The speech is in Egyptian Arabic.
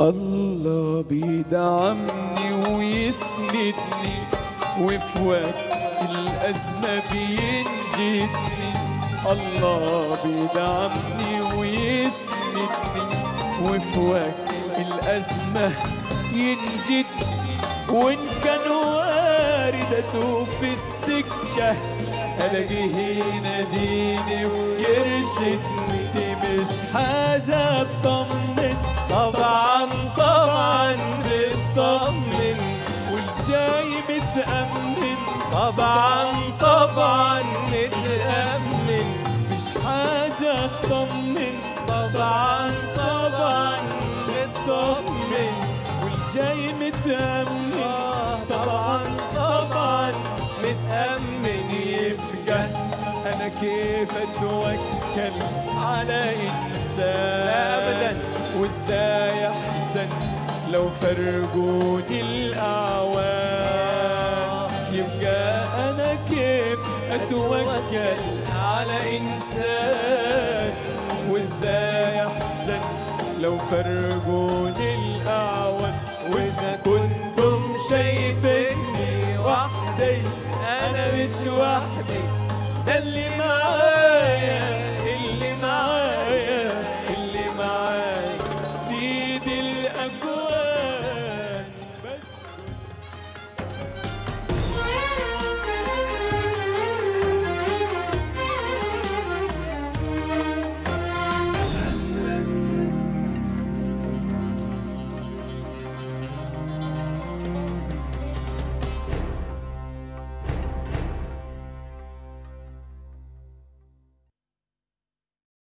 الله بيدعمني ويسندني وفي وقت الأزمة بينجدني الله بيدعمني ويسندني وفي وقت الأزمة ينجدني وإن كان واردته في السكة ألاقيه يناديني ويرشدني دي مش حاجة تطمن طبعا طبعا بتطمن والجاي متأمن طبعا طبعا متأمن مش حاجة تطمن طبعا طبعا متطمن والجاي متأمن طبعا طبعا متأمن يبقى أنا كيف أتوكل على إنسان أبدا وإزاي أحزن لو فرقوني الأعوام يبقى أنا كيف أتوكل على إنسان وإزاي أحزن لو فرقوني الأعوام وإذا كنتم شايفيني وحدي أنا مش وحدي ده اللي معايا